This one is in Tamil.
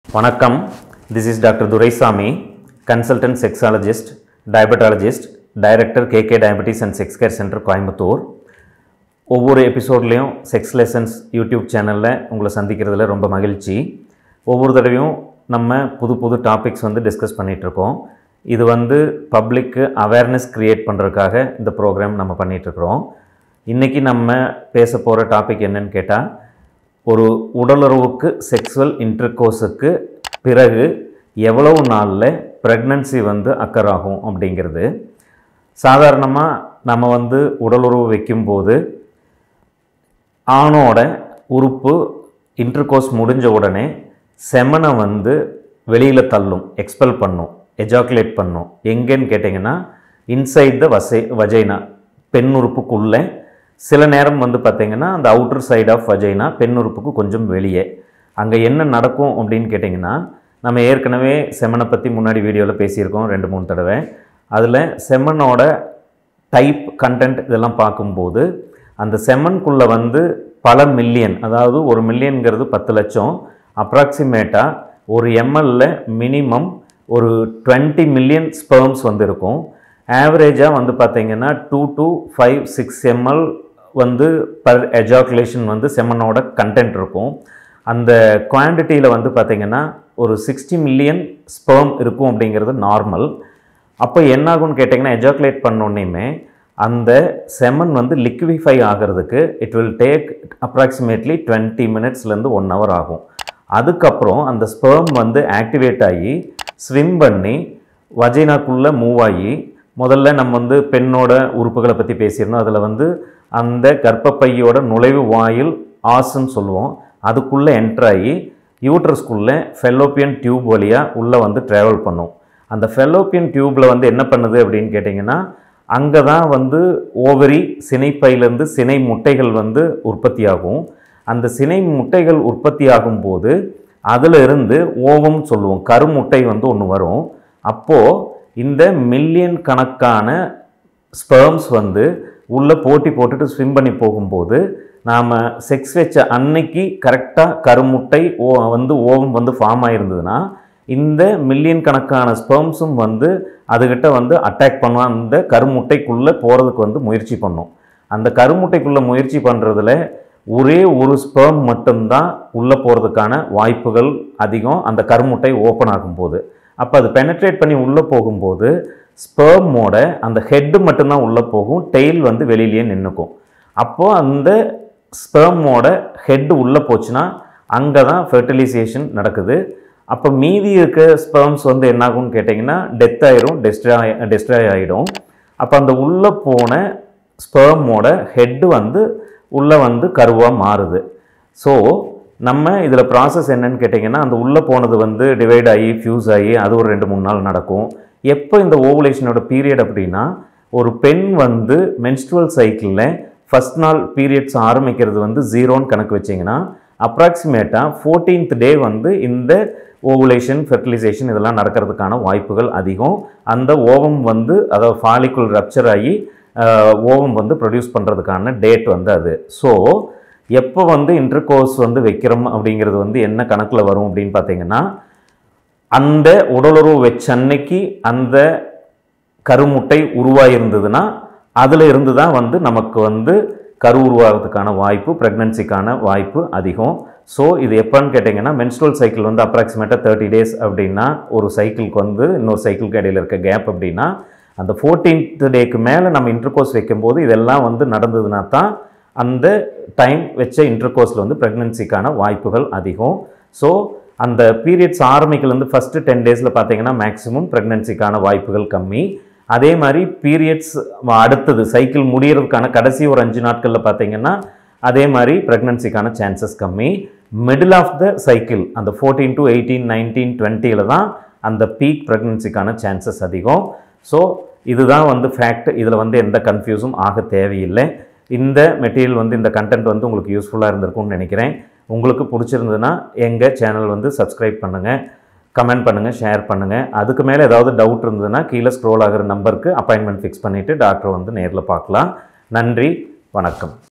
வணக்கம் this is doctor Duraisamy consultant sexologist diabetologist director KK diabetes and sex care centre Coimbatore ஒவ்வொரு எபிசோட்லேயும் செக்ஸ் லெசன்ஸ் யூடியூப் சேனலில் உங்களை சந்திக்கிறதுல ரொம்ப மகிழ்ச்சி ஒவ்வொரு தடவையும் நம்ம புது புது டாபிக்ஸ் வந்து டிஸ்கஸ் பண்ணிகிட்ருக்கோம் இது வந்து பப்ளிக்கு அவேர்னஸ் க்ரியேட் பண்ணுறதுக்காக இந்த ப்ரோக்ராம் நம்ம பண்ணிகிட்ருக்குறோம் இன்றைக்கி நம்ம பேச போகிற டாபிக் என்னன்னு கேட்டால் ஒரு உடலுறவுக்கு செக்ஸுவல் இன்டர்கோர்ஸுக்கு பிறகு எவ்வளவு நாளில் ப்ரெக்னன்சி வந்து அக்கர் ஆகும் அப்படிங்கிறது சாதாரணமாக நம்ம வந்து உடலுறவு வைக்கும்போது ஆணோட உறுப்பு இன்டர்கோர்ஸ் முடிஞ்ச உடனே செமனை வந்து வெளியில் தள்ளும் எக்ஸ்பெல் பண்ணும் எஜாக்குலேட் பண்ணும் எங்கேன்னு கேட்டிங்கன்னா இன்சைட் த வசை வஜைனா பெண் உறுப்புக்குள்ளே சில நேரம் வந்து பார்த்திங்கன்னா அந்த அவுட்டர் சைடு ஆஃப் வஜைனா பெண் உறுப்புக்கு கொஞ்சம் வெளியே அங்கே என்ன நடக்கும் அப்படின்னு கேட்டிங்கன்னா நம்ம ஏற்கனவே செமனை பற்றி முன்னாடி வீடியோவில் பேசியிருக்கோம் ரெண்டு மூணு தடவை அதில் செமனோட டைப் கண்டென்ட் இதெல்லாம் பார்க்கும்போது அந்த செமனுக்குள்ளே வந்து பல மில்லியன் அதாவது ஒரு மில்லியன்கிறது பத்து லட்சம் அப்ராக்சிமேட்டாக ஒரு எம்எல்ல மினிமம் ஒரு டுவெண்ட்டி மில்லியன் ஸ்பெர்ம்ஸ் வந்து இருக்கும் ஆவரேஜாக வந்து பார்த்திங்கன்னா two to five six ML வந்து பர் எஜாகுலேஷன் வந்து செமனோட கண்டென்ட் இருக்கும் அந்த குவான்டிட்டியில் வந்து பார்த்திங்கன்னா ஒரு சிக்ஸ்டி மில்லியன் ஸ்பெர்ம் இருக்கும் அப்படிங்கிறது நார்மல் அப்போ என்னாகும்னு கேட்டிங்கன்னா எஜாக்குலேட் பண்ணோன்னே அந்த செமன் வந்து லிக்விஃபை ஆகிறதுக்கு it will take approximately twenty மினிட்ஸ்லேருந்து ஒன் ஹவர் ஆகும் அதுக்கப்புறம் அந்த ஸ்பெர்ம் வந்து ஆக்டிவேட் ஆகி ஸ்விம் பண்ணி வஜைனாக்குள்ளே மூவ் ஆகி முதல்ல நம்ம வந்து பெண்ணோட உறுப்புகளை பற்றி பேசியிருந்தோம் அதில் வந்து அந்த கர்ப்பப்பையோட நுழைவு வாயில் ஆசுன்னு சொல்லுவோம் அதுக்குள்ளே என்ட்ராகி யூட்ரஸ்குள்ளே ஃபெல்லோப்பியன் டியூப் வழியாக உள்ளே வந்து ட்ராவல் பண்ணும் அந்த ஃபெல்லோப்பியன் டியூப்பில் வந்து என்ன பண்ணுது அப்படின்னு கேட்டிங்கன்னா அங்கே தான் வந்து ஓவரி சினைப்பையிலேருந்து சினை முட்டைகள் வந்து உற்பத்தி ஆகும் அந்த சினை முட்டைகள் உற்பத்தி ஆகும்போது அதில் இருந்து ஓவம் சொல்லுவோம் கருமுட்டை வந்து ஒன்று வரும் அப்போது இந்த மில்லியன் கணக்கான ஸ்பெர்ம்ஸ் வந்து உள்ளே போட்டி போட்டுட்டு ஸ்விம் பண்ணி போகும்போது நாம் செக்ஸ் வச்ச அன்னைக்கு கரெக்டாக கருமுட்டை ஓ வந்து ஓவம் வந்து ஃபார்ம் ஆகிருந்ததுன்னா இந்த மில்லியன் கணக்கான ஸ்பெர்ம்ஸும் வந்து அதுகிட்ட வந்து அட்டாக் பண்ணும் அந்த கருமுட்டைக்குள்ளே போகிறதுக்கு வந்து முயற்சி பண்ணும் அந்த கருமுட்டைக்குள்ளே முயற்சி பண்ணுறதுல ஒரே ஒரு ஸ்பெர்ம் மட்டும்தான் உள்ளே போகிறதுக்கான வாய்ப்புகள் அதிகம் அந்த கருமுட்டை ஓப்பன் ஆகும்போது அப்போ அது பெனட்ரேட் பண்ணி உள்ளே போகும்போது ஸ்பெர்மோட அந்த ஹெட்டு மட்டும்தான் உள்ளே போகும் டெய்ல் வந்து வெளியிலேயே நின்றுக்கும் அப்போது அந்த ஸ்பெர்மோட ஹெட் உள்ளே போச்சுன்னா அங்கே தான் ஃபெர்டிலைசேஷன் நடக்குது அப்போ மீதி இருக்க ஸ்பெர்ம்ஸ் வந்து என்னாகும்னு கேட்டிங்கன்னா டெத் ஆயிரும் டெஸ்ட்ராய் டெஸ்ட்ராய் ஆகிடும் அப்போ அந்த உள்ளே போன ஸ்பெர்மோட ஹெட்டு வந்து உள்ளே வந்து கருவாக மாறுது ஸோ நம்ம இதில் ப்ராசஸ் என்னன்னு கேட்டிங்கன்னா அந்த உள்ளே போனது வந்து டிவைட் ஆகி ஃப்யூஸ் ஆகி அது ஒரு ரெண்டு மூணு நாள் நடக்கும் எப்போ இந்த ஓவுலேஷனோட பீரியட் அப்படின்னா ஒரு பெண் வந்து மென்ஸ்ட்ரல் சைக்கிளில் ஃபஸ்ட் நாள் பீரியட்ஸ் ஆரம்பிக்கிறது வந்து ஜீரோன்னு கணக்கு வச்சிங்கன்னா அப்ராக்சிமேட்டாக ஃபோர்டீன்த் டே வந்து இந்த ஓவுலேஷன் ஃபெர்டிலைசேஷன் இதெல்லாம் நடக்கிறதுக்கான வாய்ப்புகள் அதிகம் அந்த ஓவம் வந்து அதாவது ஃபாலிக்குள் ரப்சர் ஆகி ஓவம் வந்து ப்ரொடியூஸ் பண்ணுறதுக்கான டேட் வந்து அது ஸோ எப்போ வந்து இன்டர்கோர்ஸ் வந்து வைக்கிறோம் அப்படிங்கிறது வந்து என்ன கணக்கில் வரும் அப்படின்னு பார்த்தீங்கன்னா அந்த உடலுறவு வச்ச அன்னைக்கு அந்த கருமுட்டை உருவாயிருந்ததுன்னா அதில் இருந்து தான் வந்து நமக்கு வந்து கரு உருவாகிறதுக்கான வாய்ப்பு ப்ரெக்னன்சிக்கான வாய்ப்பு அதிகம் ஸோ இது எப்போன்னு கேட்டிங்கன்னா மென்ஸ்ட்ரல் சைக்கிள் வந்து அப்ராக்சிமேட்டாக தேர்ட்டி டேஸ் அப்படின்னா ஒரு சைக்கிளுக்கு வந்து இன்னொரு சைக்கிளுக்கு இடையில் இருக்க கேப் அப்படின்னா அந்த ஃபோர்டீன்த் டேக்கு மேலே நம்ம இன்டர்கோர்ஸ் வைக்கும்போது இதெல்லாம் வந்து நடந்ததுன்னா தான் அந்த டைம் வச்ச இன்டர்கோர்ஸில் வந்து ப்ரெக்னன்சிக்கான வாய்ப்புகள் அதிகம் ஸோ அந்த பீரியட்ஸ் ஆரம்பிக்கலேருந்து ஃபஸ்ட்டு டென் டேஸில் பார்த்தீங்கன்னா மேக்ஸிமம் ப்ரெக்னன்சிக்கான வாய்ப்புகள் கம்மி அதே மாதிரி பீரியட்ஸ் அடுத்தது சைக்கிள் முடியறதுக்கான கடைசி ஒரு அஞ்சு நாட்களில் பார்த்தீங்கன்னா அதே மாதிரி ப்ரெக்னன்சிக்கான சான்சஸ் கம்மி மிடில் ஆஃப் த சைக்கிள் அந்த ஃபோர்டீன் டு எயிட்டீன் நைன்டீன் டுவெண்ட்டியில் தான் அந்த பீக் ப்ரெக்னன்சிக்கான சான்சஸ் அதிகம் ஸோ இதுதான் வந்து ஃபேக்ட் இதில் வந்து எந்த கன்ஃபியூஸும் ஆக தேவையில்லை இந்த மெட்டீரியல் வந்து இந்த கண்டென்ட் வந்து உங்களுக்கு யூஸ்ஃபுல்லாக இருந்திருக்கும்னு நினைக்கிறேன் உங்களுக்கு பிடிச்சிருந்ததுன்னா எங்கள் சேனல் வந்து சப்ஸ்கிரைப் பண்ணுங்கள் கமெண்ட் பண்ணுங்கள் ஷேர் பண்ணுங்கள் அதுக்கு மேலே ஏதாவது டவுட் இருந்ததுன்னா கீழே ஸ்க்ரோல் ஆகிற நம்பருக்கு அப்பாயின்மெண்ட் ஃபிக்ஸ் பண்ணிவிட்டு டாக்டரை வந்து நேரில் பார்க்கலாம் நன்றி வணக்கம்